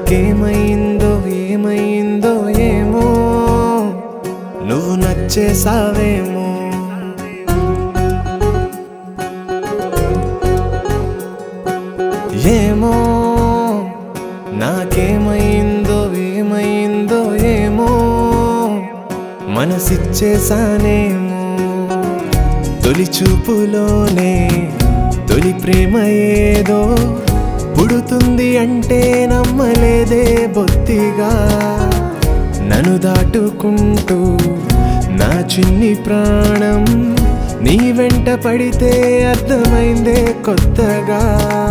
నాకేమైందో ఏమైందో ఏమో నువ్వు నచ్చేసావేమో ఏమో నాకేమైందో ఏమైందో ఏమో మనసిచ్చేసానేమో తొలి చూపులోనే తొలి ప్రేమ ఏదో పుడుతుంది అంటే నమ్మలేదే బొత్తిగా నన్ను దాటుకుంటూ నా చిన్ని ప్రాణం నీ వెంట పడితే అర్థమైందే కొత్తగా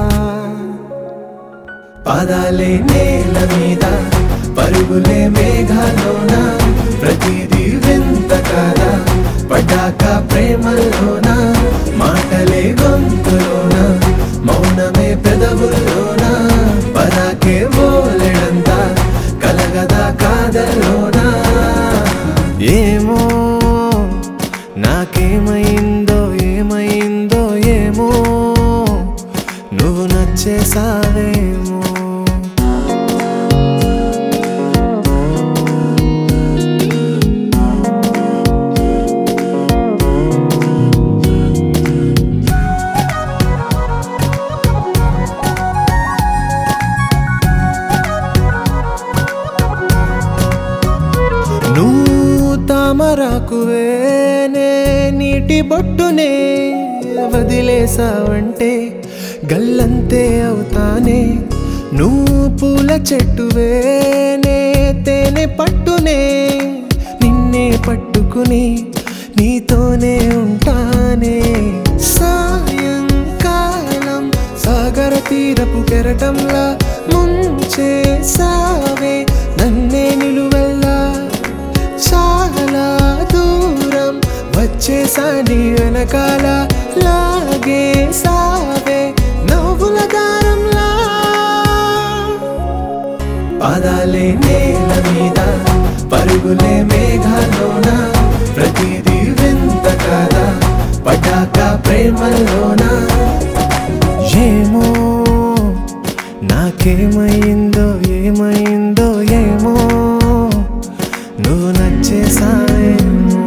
పాదాలే నేల మీద పరుగులే మేఘాలోన ప్రతిదీ వింత కాదా పడ్డాక ప్రేమలోన మాటలే గొంతులోన మౌనమే పెదవుల్లోన పరాకే బోలెడంత కలగదా కాదలోన ఏమో నాకేమైందో ఏమైందో ఏమో నువ్వు నచ్చేసావేమో నువ్వు తామరాకువే నే నీటి బొట్టునే వదిలేసావంటే గల్లంతే అవుతానే నువ్వు పూల చెట్టువే నే తేనె పట్టునే నిన్నే పట్టుకుని నీతోనే ఉంటానే సాయంకాలం సాగర తీరపు కెరటంలా ముంచేసావే నన్నే నిలువెల్లా చాలా దూరం వచ్చేసాని వెనకాల లాగే సావే నవ్వుల దారంలా పాదాలే నేల మీద పరుగులే మేఘాలోన ప్రతిదీ వింత కాదా పటాక ప్రేమలోన ఏమో నాకేమైందో ఏమైందో ఏమో నువ్వు నచ్చేసాయేమో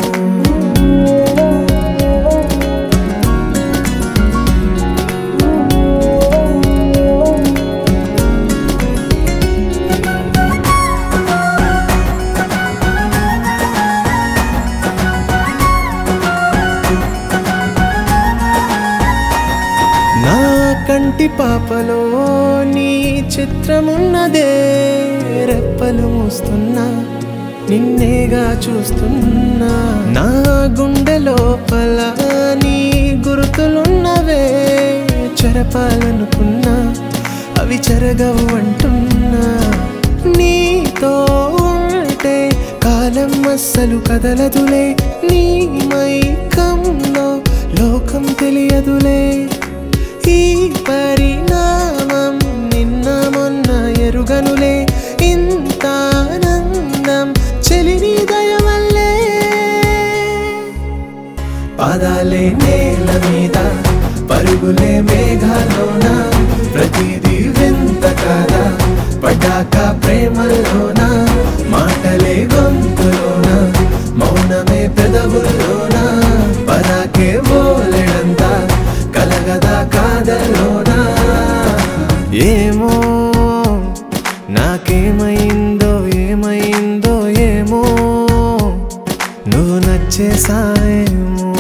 నా కంటి పాపలో నీ చిత్రమున్నదే రెప్పలు మూస్తున్నా నిన్నేగా చూస్తున్నా నా గుండె లోపల నీ గుర్తులున్నవే చెరపాలనుకున్నా అవి చెరగవు అంటున్నా నీతో ఉంటే కాలం అస్సలు కదలదులే నీ మైకంలో లోకం తెలియదులే ఈ పరిణామం నిన్న మొన్న ఎరుగనులే ఇంత ఆనందం చెలిని దయవల్లే పాదాలే నేల మీద పరుగులే మేఘాలోన ప్రతిదీ వింత కాదా పడ్డాక ప్రేమలోన మాటలే గొంతులోన మౌనమే పెదవుల్లోన పరాకే బోలెడంత కలగదా కాదలోన ఏమో నాకేమైందో ఏమైందో ఏమో నువ్వు నచ్చేసాయేమో